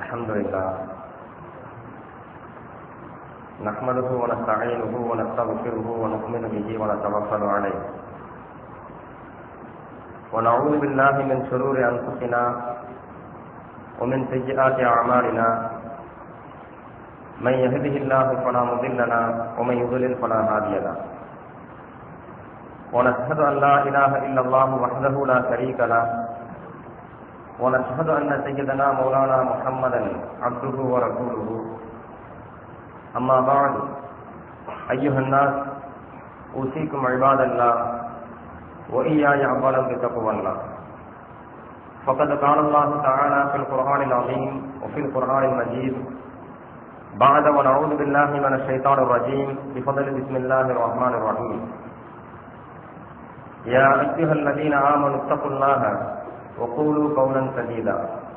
الحمد لله نحمده ونستعينه ونستغفره ونؤمن به ونتوكل عليه ونعوذ بالله من شرور أنفسنا ومن سيئات أعمالنا من يهده الله فلا مضل له ومن يضلل فلا هادي له ونشهد أن لا إله إلا الله وحده لا شريك له ونشهد أن سيدنا مولانا محمدا عبده ورسوله أما بعد أيها الناس أوصيكم عباد الله وإياي أولا بتقوى الله فقد قال الله تعالى في القرآن العظيم وفي القرآن المجيد بعد ونعوذ بالله من الشيطان الرجيم بفضل بسم الله الرحمن الرحيم يا أيها الذين آمنوا اتقوا الله وقولوا قولا سديدا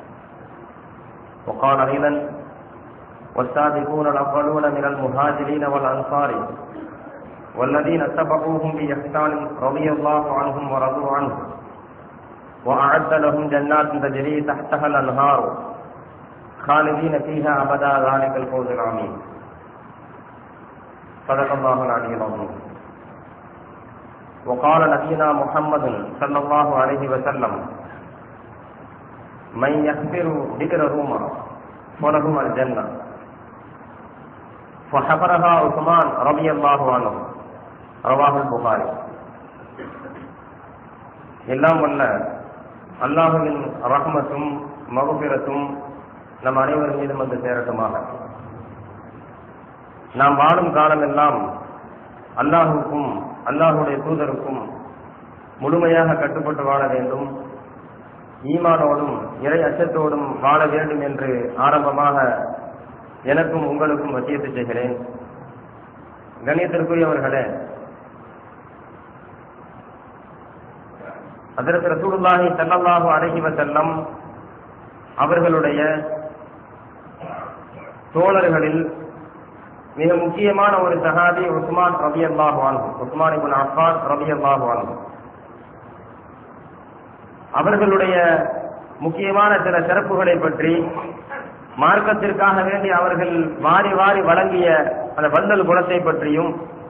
وقال أيضا والسابقون الأولون من المهاجرين والأنصار والذين اتبعوهم بإحسان رضي الله عنهم ورضوا عنه وأعد لهم جنات تجري تحتها الأنهار خالدين فيها أبدا ذلك الفوز العظيم صدق الله العلي العظيم وقال نبينا محمد صلى الله عليه وسلم من يغفر ذكرهما فلهما الجنة فحفرها عثمان رضي الله عنه رواه البخاري எல்லாம் வல்ல அல்லாஹுவின் ரஹ்மத்தும் மகுபிரத்தும் நம் அனைவர் மீதும் வந்து சேரட்டுமாக நாம் வாழும் காலமெல்லாம் அல்லாஹுக்கும் அல்லாஹுடைய தூதருக்கும் முழுமையாக கட்டுப்பட்டு வாழ வேண்டும் ஈமானோடும் இறை அச்சத்தோடும் வாழ வேண்டும் என்று ஆரம்பமாக எனக்கும் உங்களுக்கும் வசியத்து செய்கிறேன் கணியத்திற்குரியவர்களே அதற்கு ரசூலுல்லாஹி ஸல்லல்லாஹு அலைஹி வஸல்லம் அவர்களுடைய தோழர்களில் மிக முக்கியமான ஒரு சஹாபி உஸ்மான் ரபியல்லாஹு அன்ஹு உஸ்மான் இப்னு அஃபான் ரபியல்லாஹு அன்ஹு அவர்களுடைய முக்கியமான சில சிறப்புகளை பற்றி மார்க்கத்திற்காக வேண்டி அவர்கள் வாரி வாரி வழங்கிய அந்த வந்தல் குணத்தை பற்றியும்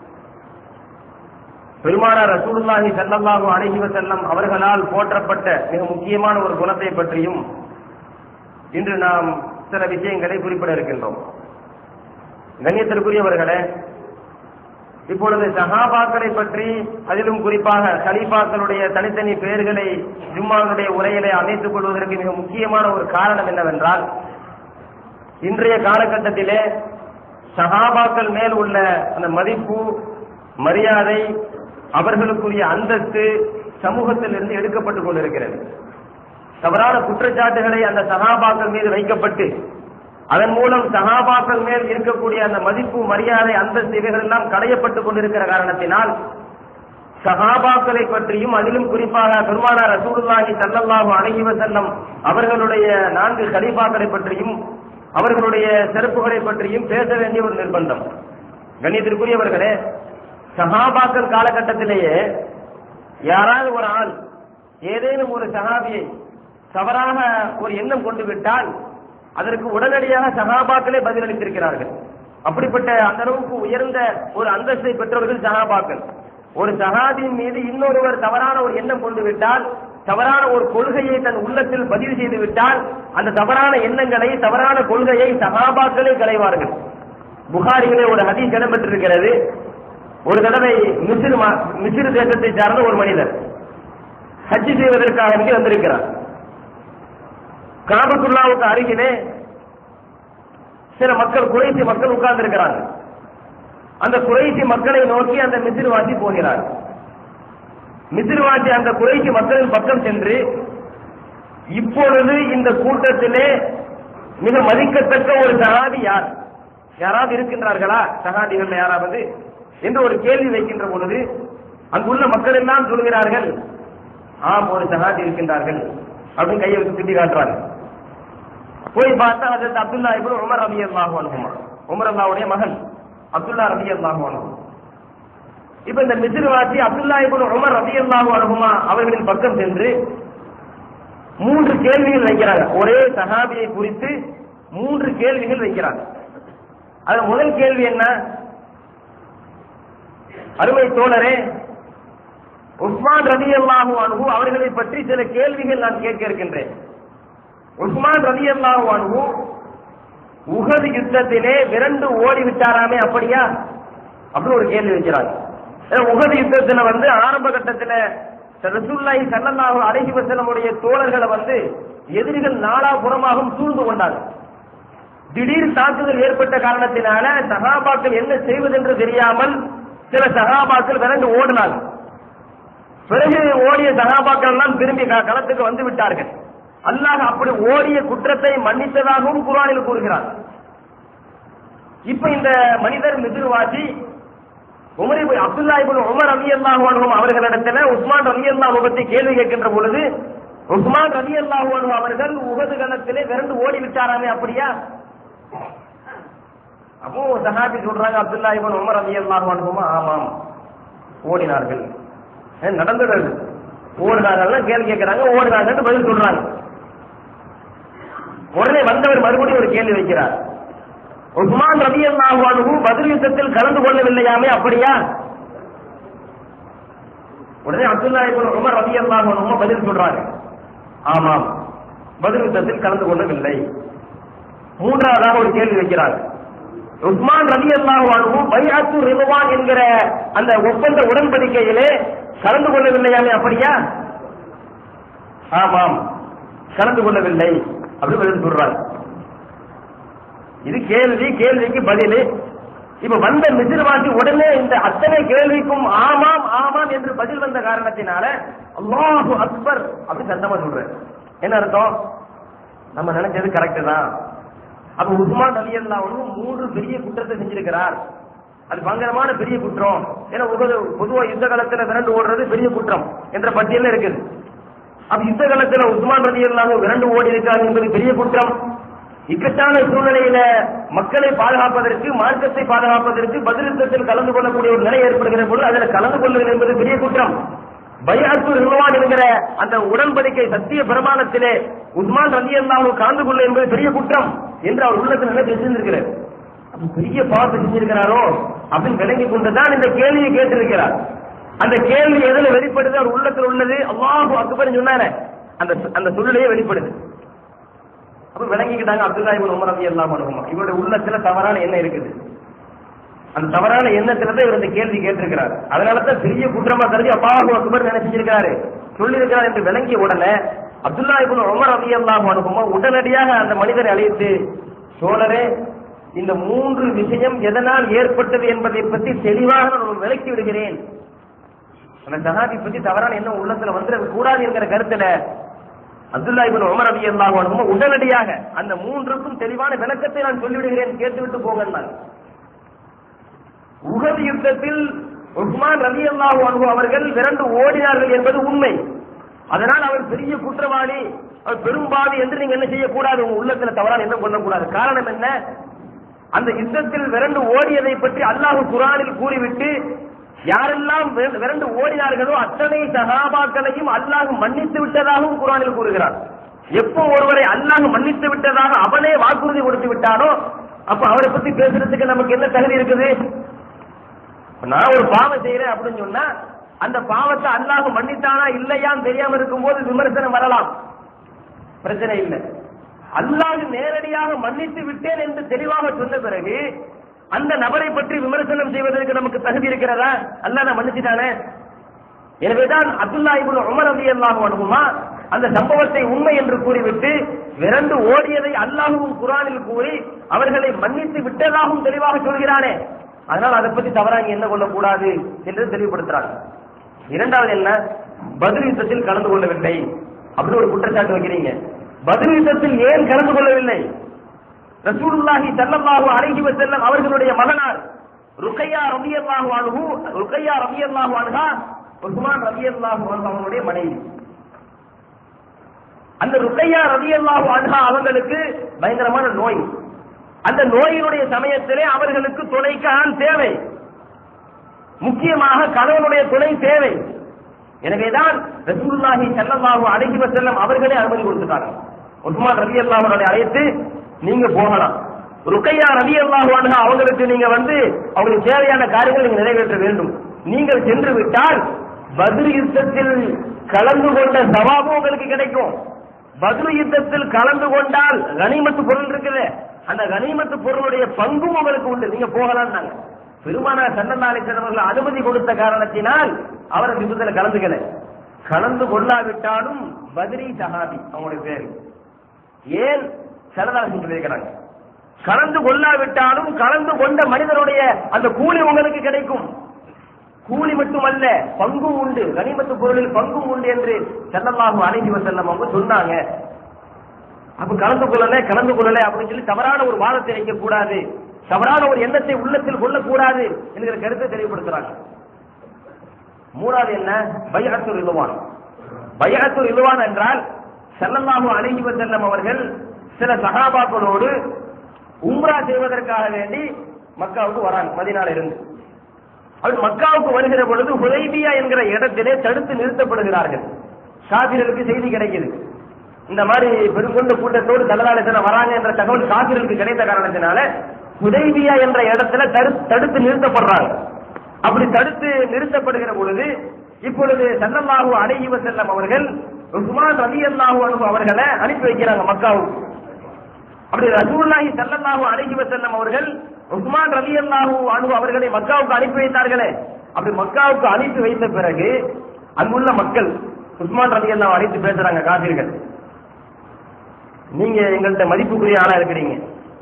பெருமானார் ரசூலுல்லாஹி ஸல்லல்லாஹு அலைஹி வஸல்லம் அவர்களால் போற்றப்பட்ட மிக முக்கியமான ஒரு குணத்தை பற்றியும் இன்று நாம் சில விஷயங்களை குறிப்பிட இருக்கின்றோம் கண்ணியத்திற்குரியவர்களே இப்பொழுது சஹாபாக்களை பற்றி அதிலும் குறிப்பாக கலீஃபாக்களுடைய தனித்தனி பெயர்களை ஜும்மாவுடைய உரையிலே அமைத்துக் கொள்வதற்கு மிக முக்கியமான ஒரு காரணம் என்னவென்றால் இன்றைய காலகட்டத்திலே சஹாபாக்கள் மேல் உள்ள அந்த மதிப்பு மரியாதை அவர்களுக்குரிய அந்தஸ்து சமூகத்தில் இருந்து எடுக்கப்பட்டுக் கொண்டிருக்கிறது தவறான குற்றச்சாட்டுகளை அந்த சகாபாக்கள் மீது வைக்கப்பட்டு அதன் மூலம் சகாபாக்கள் மேல் இருக்கக்கூடிய அந்த மதிப்பு மரியாதை அந்தஸ்து இவைகள் எல்லாம் களையப்பட்டுக் கொண்டிருக்கிற காரணத்தினால் சகாபாக்களை பற்றியும் அதிலும் குறிப்பாக பெருமானார் ரசூலுல்லாஹி ஸல்லல்லாஹு அலைஹி வஸல்லம் அவர்களுடைய நான்கு கலீஃபாக்களை பற்றியும் அவர்களுடைய சிறப்புகளை பற்றியும் பேச வேண்டிய ஒரு நிர்பந்தம் கண்ணியத்திற்குரியவர்களே சஹாபாக்கள் காலகட்டத்திலேயே யாராவது ஒரு ஆள் ஏதேனும் ஒரு சஹாபியை தவறாக ஒரு எண்ணம் கொண்டு விட்டால் அதற்கு உடனடியாக சகாபாக்களே பதிலளித்திருக்கிறார்கள் அப்படிப்பட்ட அந்த அளவுக்கு உயர்ந்த ஒரு அந்தஸ்தை பெற்றவர்கள் சகாபாக்கள் ஒரு சகாபியின் மீது இன்னொருவர் தவறான ஒரு எண்ணம் கொண்டு விட்டால் தவறான ஒரு கொள்கையை தன் உள்ளத்தில் பதிவு செய்து விட்டால் அந்த தவறான எண்ணங்களை தவறான கொள்கையை சகாபாக்களே களைவார்கள் புகாரிகளே ஒரு ஹதீஸ் இடம்பெற்றிருக்கிறது ஒரு தடவை மிசிறு மிசிறு தேசத்தை சார்ந்த ஒரு மனிதர் ஹஜ்ஜி செய்வதற்காக இங்கே வந்திருக்கிறார் காபத்துல்லாவுக்கு அருகிலே சில மக்கள் குறைசி மக்கள் உட்கார்ந்து இருக்கிறாங்க அந்த குறைசி மக்களை நோக்கி அந்த மிசிறுவாசி போகிறார் மிசிறுவாசி அந்த குறைசி மக்களின் பக்கம் சென்று இப்பொழுது இந்த கூட்டத்திலே மிக மதிக்கத்தக்க ஒரு சகாதி யார் யாராவது இருக்கின்றார்களா சகாதிகள் யாராவது என்று ஒரு கேள்வி வைக்கின்ற பொழுது அங்குள்ள மக்கள் எல்லாம் சொல்கிறார்கள் ஆம் ஒரு சகாதி இருக்கின்றார்கள் அப்படின்னு கையை வச்சு சுட்டி காட்டுறாங்க போய் பார்த்தா அதற்கு அப்துல்லா இப்னு உமர் ரபி அல்லாஹு அனுகுமா உமர் அல்லாவுடைய மகன் அப்துல்லா ரபி அல்லாஹு அனுகு இப்ப இந்த மிசிறுவாசி அப்துல்லா இப்னு உமர் ரபி அல்லாஹு அனுகுமா அவர்களின் பக்கம் சென்று மூன்று கேள்விகள் வைக்கிறாங்க ஒரே சஹாபியை குறித்து மூன்று கேள்விகள் வைக்கிறார் அதுல முதல் கேள்வி என்ன அருமை தோழரே உஸ்மான் ரதி அல்லாஹு அனுகு அவர்களை பற்றி சில கேள்விகள் நான் கேட்க இருக்கின்றேன் உஸ்மான் ரதி அல்லாஹு அனுகு உகது யுத்தத்திலே விரண்டு ஓடி விட்டாராமே அப்படியா அப்படி ஒரு கேள்வி வைக்கிறாங்க ஏன்னா, உகது யுத்தத்துல வந்து ஆரம்ப கட்டத்துல ரசூல்லாஹி ஸல்லல்லாஹு அலைஹி வஸல்லமுடைய தோழர்களை வந்து எதிரிகள் நாலாபுறமாகவும் சூழ்ந்து கொண்டாங்க திடீர் தாக்குதல் ஏற்பட்ட காரணத்தினால சகாபாக்கள் என்ன செய்வதென்று தெரியாமல் சில சகாபாக்கள் விரண்டு ஓடினாங்க பிறகு ஓடிய சகாபாக்கள் எல்லாம் திரும்பி க- களத்துக்கு வந்து விட்டார்கள் அல்லாஹ் அப்படி ஓடிய குற்றத்தை மன்னித்ததாகவும் குர்ஆனில் கூறுகிறார் இப்ப இந்த மனிதர் மிதுவாசி Umar ibn Abdullah ibn Umar ரலியல்லாஹு அன்ஹும் அவர்களிடத்துல உஸ்மான் ரலியல்லாஹு பற்றி கேள்வி கேட்கின்ற பொழுது உஸ்மான் ரலியல்லாஹு அன்ஹு அவர்கள் உகது கணத்திலே விரண்டு ஓடி விட்டாராமே அப்படியா அப்போ சஹாபி சொல்றாங்க அப்துல்லா இப்னு உமர் ரலியல்லாஹு அன்ஹுமா ஆமாம் ஓடினார்கள் ஏன் நடந்தது அது. ஓடினார்கள் கேள்வி கேட்கிறாங்க ஓடினார்கள் பதில் சொல்றாங்க உடனே வந்தவர் மறுபடியும் ஒரு கேள்வி வைக்கிறார் உஸ்மான் ரலியல்லாஹு அன்ஹு பதில் யுத்தத்தில் கலந்து கொள்ளவில்லையாமே அப்படியா உடனே அப்துல்லா இப்னு உமர் ரலியல்லாஹு அன்ஹு பதில் சொல்றாங்க ஆமாம் பதில் யுத்தத்தில் கலந்து கொள்ளவில்லை மூன்றாவதாக ஒரு கேள்வி வைக்கிறார் உஸ்மான் ரலி அல்லாஹு அன்ஹு பைஅத்து ரிதுவான் என்கிற அந்த ஒப்பந்த உடன்படிக்கையிலே கலந்து கொள்ளவில்லையாமே அப்படியா ஆமாம் கலந்து கொள்ளவில்லை அப்படி பதில் சொல்றாங்க இது கேள்வி கேள்விக்கு பதில் இப்ப வந்த மிசிறுவாசி உடனே இந்த அத்தனை கேள்விக்கும் ஆமாம் ஆமாம் என்று பதில் வந்த காரணத்தினால அல்லாஹு அக்பர் அப்படி சத்தமா சொல்றேன் என்ன அர்த்தம் நம்ம நினைச்சது கரெக்ட் தான் அப்ப உஸ்மான் அலி அல்லாவும் மூன்று பெரிய குற்றத்தை செஞ்சிருக்கிறார் அது பயங்கரமான பெரிய குற்றம் ஏன்னா உகது பொதுவா யுத்த காலத்துல விரண்டு ஓடுறது பெரிய குற்றம் என்ற பட்டியல இருக்குது அப்ப யுத்த காலத்துல உஸ்மான் ரதி அல்லாவும் விரண்டு ஓடி இருக்காரு என்பது பெரிய குற்றம் இக்கட்டான சூழ்நிலையில மக்களை பாதுகாப்பதற்கு மார்க்கத்தை பாதுகாப்பதற்கு பதிலுத்தத்தில் கலந்து கொள்ளக்கூடிய ஒரு நிலை ஏற்படுகிற பொழுது அதில் கலந்து கொள்வது என்பது பெரிய குற்றம் பையாத்து ரிதுவான் என்கிற அந்த உடன்படிக்கை சத்திய பிரமாணத்திலே உஸ்மான் ரலி அல்லாஹு கலந்து கொள்ள என்பது பெரிய குற்றம் என்று அவர் உள்ளத்தில் நிலை செஞ்சிருக்கிறார் அப்ப பெரிய பாவத்தை செஞ்சிருக்கிறாரோ அப்படின்னு விளங்கி கொண்டுதான் இந்த கேள்வியை கேட்டிருக்கிறார் அந்த கேள்வி எதுல வெளிப்படுது அவர் உள்ளத்தில் உள்ளது அல்லாஹு அக்பர் சொன்னாரே அந்த அந்த சொல்லிலேயே வெளிப்படுது அப்ப விளங்கிக்கிட்டாங்க அப்துல்லா இவன் உமர் ரவி எல்லாம் இவருடைய உள்ளத்துல தவறான எண்ணம் இருக்குது அந்த தவறான எண்ணத்துல தான் இவர் இந்த கேள்வி கேட்டிருக்கிறார் அதனால தான் பெரிய குற்றமா கருதி அல்லாஹு அக்பர் நினைச்சிருக்கிறாரு சொல்லியிருக்கிறார் என்று விளங்கிய உடனே அப்துல்லா இப்னு உமர் ரலியல்லாஹு அன்ஹுமா உடனடியாக அந்த மனிதரை அழைத்து சோழரே இந்த மூன்று விஷயம் எதனால் ஏற்பட்டது என்பதை பற்றி தெளிவாக நான் விளக்கி விடுகிறேன் அந்த சஹாபி பத்தி தவறான எண்ணம் உள்ளத்துல வந்துட கூடாது என்கிற கருத்துல அப்துல்லா இப்னு உமர் ரலியல்லாஹு அன்ஹுமா உடனடியாக அந்த மூன்றுக்கும் தெளிவான விளக்கத்தை நான் சொல்லிவிடுகிறேன் கேட்டுவிட்டு போங்கன்னாங்க உகது யுத்தத்தில் உஸ்மான் ரலி அல்லாஹு அன்ஹு அவர்கள் விரண்டு ஓடினார்கள் என்பது உண்மை அதனால் அவர் பெரிய குற்றவாளி அவர் பெரும்பாவி என்று நீங்க என்ன செய்யக்கூடாது உங்க உள்ளத்துல தவறான என்ன பண்ணக்கூடாது காரணம் என்ன அந்த யுத்தத்தில் விரண்டு ஓடியதை பற்றி அல்லாஹ் குரானில் கூறிவிட்டு யாரெல்லாம் விர- விரண்டு ஓடினார்களோ அத்தனை சகாபாக்களையும் அல்லாஹ் மன்னித்து விட்டதாகவும் குரானில் கூறுகிறார் எப்போ ஒருவரை அல்லாஹ் மன்னித்து விட்டதாக அவனே வாக்குறுதி கொடுத்து விட்டானோ அப்ப அவரை பத்தி பேசுறதுக்கு நமக்கு என்ன தகுதி இருக்குது இப்ப நான் ஒரு பாவம் செய்யறேன் அப்படின்னு சொன்னா அந்த பாவத்தை அல்லாஹ் மன்னித்தானா இல்லையான்னு தெரியாம இருக்கும்போது விமர்சனம் வரலாம் பிரச்சனை இல்லை அல்லாஹ் நேரடியாக மன்னித்து விட்டேன் என்று தெளிவாக சொன்ன பிறகு அந்த நபரை பற்றி விமர்சனம் செய்வதற்கு நமக்கு தகுதி இருக்கிறதா அல்லாஹ் நான் மன்னிச்சுட்டானே எனவேதான் அப்துல்லா இப்னு உமர் ரலியல்லாஹு அன்ஹுமா அந்த சம்பவத்தை உண்மை என்று கூறிவிட்டு விரண்டு ஓடியதை அல்லாஹ்வும் குரானில் கூறி அவர்களை மன்னித்து விட்டதாகவும் தெளிவாக சொல்கிறானே அதனால் அதை பத்தி தவறாக என்ன கொள்ளக்கூடாது என்று தெளிவுபடுத்துறாங்க இரண்டாவது என்ன பதில் யுத்தத்தில் கலந்து கொள்ளவில்லை அப்படி ஒரு குற்றச்சாட்டு வைக்கிறீங்க பதில் யுத்தத்தில் ஏன் கலந்து கொள்ளவில்லை ரசூலுல்லாஹி ஸல்லல்லாஹு அலைஹி வஸல்லம் அவர்களுடைய மகனார் ருக்கையா ரலியல்லாஹு அன்ஹு ருக்கையா ரலியல்லாஹு அன்ஹா உஸ்மான் ரலியல்லாஹு அன்ஹு அவருடைய மனைவி அந்த ருக்கையா ரலியல்லாஹு அன்ஹா அவங்களுக்கு பயங்கரமான நோய் அந்த நோயினுடைய சமயத்திலே அவர்களுக்கு துணைக்கு ஆண் தேவை முக்கியமாக கணவனுடைய துணை தேவை எனவேதான் ரசூலுல்லாஹி ஸல்லல்லாஹு அலைஹி வஸல்லம் அவர்களே அனுமதி கொடுத்துட்டாங்க உஸ்மான் ரலியல்லாஹு அன்ஹு அழைத்து நீங்க போகலாம் ருக்கையா ரவி அல்லாஹ் அவங்களுக்கு நீங்க வந்து அவங்களுக்கு தேவையான காரியங்கள் நீங்க நிறைவேற்ற வேண்டும் நீங்கள் சென்று விட்டால் பத்ரு யுத்தத்தில் கலந்து கொண்ட சவாபும் உங்களுக்கு கிடைக்கும் பத்ரு யுத்தத்தில் கலந்து கொண்டால் கனிமத்து பொருள் இருக்குது அந்த கனிமத்து பொருளுடைய பங்கும் உங்களுக்கு உண்டு நீங்க போகலாம் நாங்க பெருமானா சன்னநாளை அவர்கள் அனுமதி கொடுத்த காரணத்தினால் அவர் அந்த யுத்தத்தில் கலந்துக்கல கலந்து கொள்ளாவிட்டாலும் பத்ரி சஹாபி அவங்களுடைய பேரு ஏன் சரதார சொல்லியிருக்கிறாங்க கலந்து கொள்ளாவிட்டாலும் கலந்து கொண்ட மனிதனுடைய அந்த கூலி உங்களுக்கு கிடைக்கும் கூலி மட்டுமல்ல பங்கும் உண்டு கனிமத்து பொருளில் பங்கும் உண்டு என்று செல்லல்லாஹு அலைஹி வஸல்லம் அவங்க சொன்னாங்க அப்ப கலந்து கொள்ளல கலந்து கொள்ளல அப்படின்னு சொல்லி தவறான ஒரு வாதத்தை வைக்க கூடாது தவறான ஒரு எண்ணத்தை உள்ளத்தில் கொள்ளக்கூடாது என்கிற கருத்தை தெளிவுபடுத்துறாங்க மூணாவது என்ன பைஅத்துல் இலுவான் பைஅத்துல் இலுவான் என்றால் ஸல்லல்லாஹு அலைஹி வஸல்லம் அவர்கள் சில சஹாபாக்களோடு உம்ரா செய்வதற்காக வேண்டி மக்காவுக்கு வராங்க மதீனால இருந்து அவர் மக்காவுக்கு வருகிற பொழுது ஹுதைபியா என்கிற இடத்திலே தடுத்து நிறுத்தப்படுகிறார்கள் காபிர்களுக்கு செய்தி கிடைக்குது இந்த மாதிரி பெருங்கொண்ட கூட்டத்தோடு தலதாலசன வராங்க என்ற தகவல் காபிர்களுக்கு கிடைத்த காரணத்தினால ஹுதைபியா என்ற இடத்துல தடு- தடுத்து நிறுத்தப்படுறாங்க அப்படி தடுத்து நிறுத்தப்படுகிற பொழுது இப்பொழுது சல்லல்லாஹு அலைஹி வஸல்லம் அவர்கள் உஸ்மான் ரலியல்லாஹு அன்ஹு அவர்களை அனுப்பி வைக்கிறாங்க மக்காவுக்கு அப்படி ரசூலுல்லாஹி ஸல்லல்லாஹு அலைஹி வஸல்லம் அவர்கள் உஸ்மான் ரலியல்லாஹு அன்ஹு அவர்களை மக்காவுக்கு அனுப்பி வைத்தார்களே அப்படி மக்காவுக்கு அனுப்பி வைத்த பிறகு அங்குள்ள மக்கள் உஸ்மான் ரலியல்லாஹு அழைத்து பேசுறாங்க காபிர்கள் நீங்க எங்கள்கிட்ட மதிப்புக்குரிய ஆளா இருக்கிறீங்க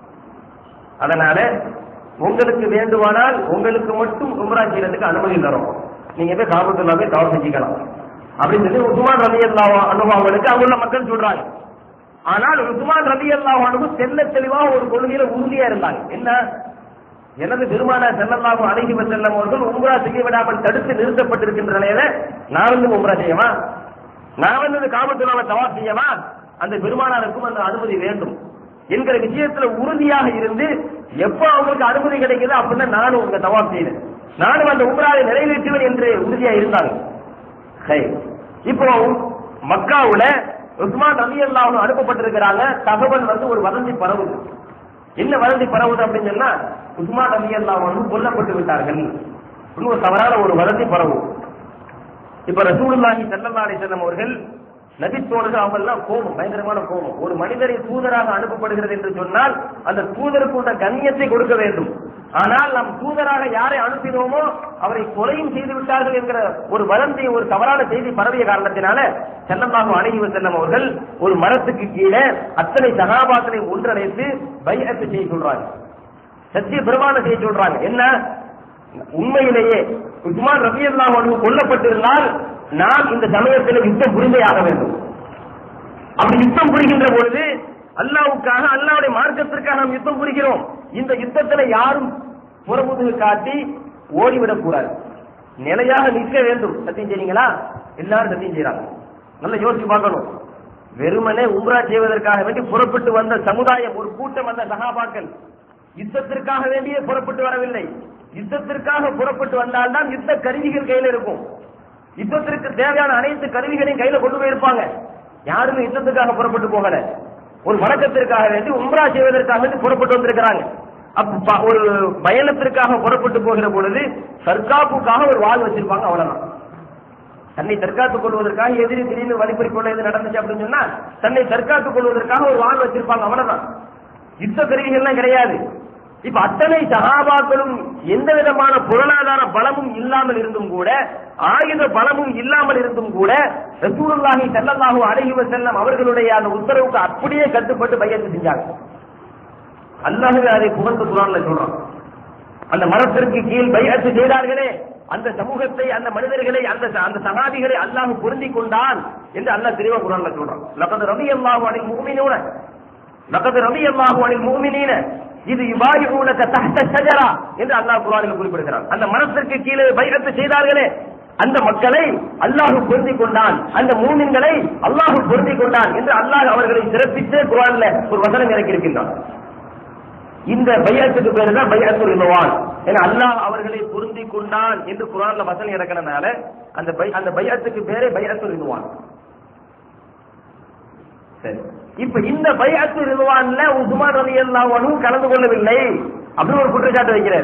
அதனால உங்களுக்கு வேண்டுமானால் உங்களுக்கு மட்டும் உம்ரா செய்யறதுக்கு அனுமதி தரோம் நீங்க போய் காபத்துல்லா போய் தவறு செஞ்சுக்கலாம் அப்படின்னு சொல்லி உஸ்மான் ரலி அல்லாஹ் அனுபவங்களுக்கு அங்குள்ள மக்கள் சொல்றாங்க ஆனால் உஸ்மான் ரலி அல்லாஹ் அனுபவ தெல்ல தெளிவா ஒரு கொள்கையில உறுதியா இருந்தாங்க என்ன எனது பெருமான செல்லல்லாஹு அழகி செல்லம் அவர்கள் உம்ரா செய்ய விடாமல் தடுத்து நிறுத்தப்பட்டிருக்கின்ற நிலையில நான் வந்து உம்ரா செய்யவா நான் வந்து காபத்துல்லாவை தவாப் செய்யவா அந்த பெருமானாருக்கும் அந்த அனுமதி வேண்டும் என்கிற விஷயத்துல உறுதியாக இருந்து எப்ப அவங்களுக்கு அனுமதி கிடைக்குதோ அப்படின்னா நானும் உங்க தவாப் செய்யறேன் நானும் அந்த உம்ராவை நிறைவேற்றுவேன் என்று உறுதியா இருந்தாங்க சரி இப்போ மக்காவுல உஸ்மான் ரவி அல்லாஹ் அனுப்பப்பட்டிருக்கிறாங்க தகவல் வந்து ஒரு வதந்தி பரவுது என்ன வதந்தி பரவுது அப்படின்னு சொன்னா உஸ்மான் ரவி அல்லாஹ் வந்து கொல்லப்பட்டு விட்டார்கள் இன்னும் ஒரு தவறான ஒரு வதந்தி பரவும் இப்ப ரசூலுல்லாஹி ஸல்லல்லாஹு அலைஹி வஸல்லம் அவர்கள் நபித்தோழர்கள் அவங்க எல்லாம் கோபம் பயங்கரமான கோபம் ஒரு மனிதரை தூதராக அனுப்பப்படுகிறது என்று சொன்னால் அந்த தூதருக்கு உள்ள கண்ணியத்தை கொடுக்க வேண்டும் ஆனால் நாம் தூதராக யாரை அனுப்பினோமோ அவரை கொலையும் செய்து விட்டார்கள் என்கிற ஒரு வதந்தி ஒரு தவறான செய்தி பரவிய காரணத்தினால செல்லமாக அணுகி செல்லம் அவர்கள் ஒரு மரத்துக்கு கீழே அத்தனை சகாபாக்களை ஒன்றிணைத்து பைஅத்து செய்ய சொல்றாங்க சத்திய பிரமாணம் செய்ய சொல்றாங்க என்ன உண்மையிலேயே உஸ்மான் ரபி அல்லாஹ் கொல்லப்பட்டிருந்தால் நாம் இந்த சமயத்தில் யுத்தம் புரிந்தையாக வேண்டும் அப்படி யுத்தம் புரிகின்ற பொழுது அல்லாவுக்காக அல்லாவுடைய மார்க்கத்திற்காக நாம் யுத்தம் புரிகிறோம் இந்த யுத்தத்துல யாரும் புறமுதுகு காட்டி ஓடிவிடக் கூடாது நிலையாக நிற்க வேண்டும் சத்தியம் செய்றீங்களா எல்லாரும் சத்தியம் செய்யறாங்க நல்லா யோசிச்சு பார்க்கணும் வெறுமனே உம்ரா செய்வதற்காக வேண்டி புறப்பட்டு வந்த சமுதாயம் ஒரு கூட்டம் வந்த சகாபாக்கள் யுத்தத்திற்காக வேண்டியே புறப்பட்டு வரவில்லை யுத்தத்திற்காக புறப்பட்டு வந்தால்தான் யுத்த கருவிகள் கையில இருக்கும் யுத்தத்திற்கு தேவையான அனைத்து கருவிகளையும் கையில கொண்டு போயிருப்பாங்க யாருமே யுத்தத்துக்காக புறப்பட்டு போகல ஒரு வணக்கத்திற்காக வேண்டி உம்ரா செய்வதற்காக வேண்டி புறப்பட்டு வந்திருக்கிறாங்க அப்ப ப- ஒரு பயணத்திற்காக புறப்பட்டு போகிற பொழுது தற்காப்புக்காக ஒரு வாழ் வச்சிருப்பாங்க அவ்வளவுதான் தன்னை தற்காத்துக் கொள்வதற்காக எதிரி திடீர்னு வழிபறி கொள்ள எது நடந்துச்சு அப்படின்னு சொன்னா தன்னை தற்காத்துக் கொள்வதற்காக ஒரு வாழ் வச்சிருப்பாங்க அவ்வளவுதான் யுத்த கருவிகள்லாம் கிடையாது இப்ப அத்தனை சகாபாக்களும் எந்த விதமான பொருளாதார பலமும் இல்லாமல் இருந்தும் கூட ஆயுத பலமும் இல்லாமல் இருந்தும் கூட ரசூலுல்லாஹி ஸல்லல்லாஹு அலைஹி வஸல்லம் அவர்களுடைய அந்த உத்தரவுக்கு அப்படியே கட்டுப்பட்டு பையத்து செஞ்சாங்க அல்லாஹ்வே அதை புகழ்ந்து குரான்ல சொல்றான் அந்த மரத்திற்கு கீழ் பையத்து செய்தார்களே அந்த சமூகத்தை அந்த மனிதர்களை அந்த அந்த சகாபிகளை அல்லாஹ் பொருந்தி கொண்டான் என்று அல்லாஹ் தெளிவா குரான்ல சொல்றான் லகது ரவி அல்லாஹு அனில் முஃமினூன லகது ரவி அல்லாஹு அனில் முஃமினீன இது யுபாயிஊனக தஹ்த ஷஜரா என்று அல்லாஹ் குர்ஆனில் குறிப்பிடுகிறான் அந்த மரத்திற்கு கீழே பைஅத்து செய்தார்களே அந்த மக்களை அல்லாஹ் பொருந்தி கொண்டான் அந்த மூமின்களை அல்லாஹ் பொருந்தி கொண்டான் என்று அல்லாஹ் அவர்களை சிறப்பித்து குர்ஆன்ல ஒரு வசனம் இறக்கி இருக்கின்றான் இந்த பையத்துக்கு பேரு தான் பையத்துல் இலவான் ஏன்னா அல்லாஹ் அவர்களை பொருந்தி கொண்டான் என்று குரான்ல வசனம் இறக்கறனால அந்த பை அந்த பையத்துக்கு பேரே பையத்துல் இலவான் சரி இப்ப இந்த பைஅத்து ரிதுவான்ல உஸ்மான் ரலியல்லாஹு அன்ஹு கலந்து கொள்ளவில்லை அப்படின்னு ஒரு குற்றச்சாட்டு வைக்கிறார்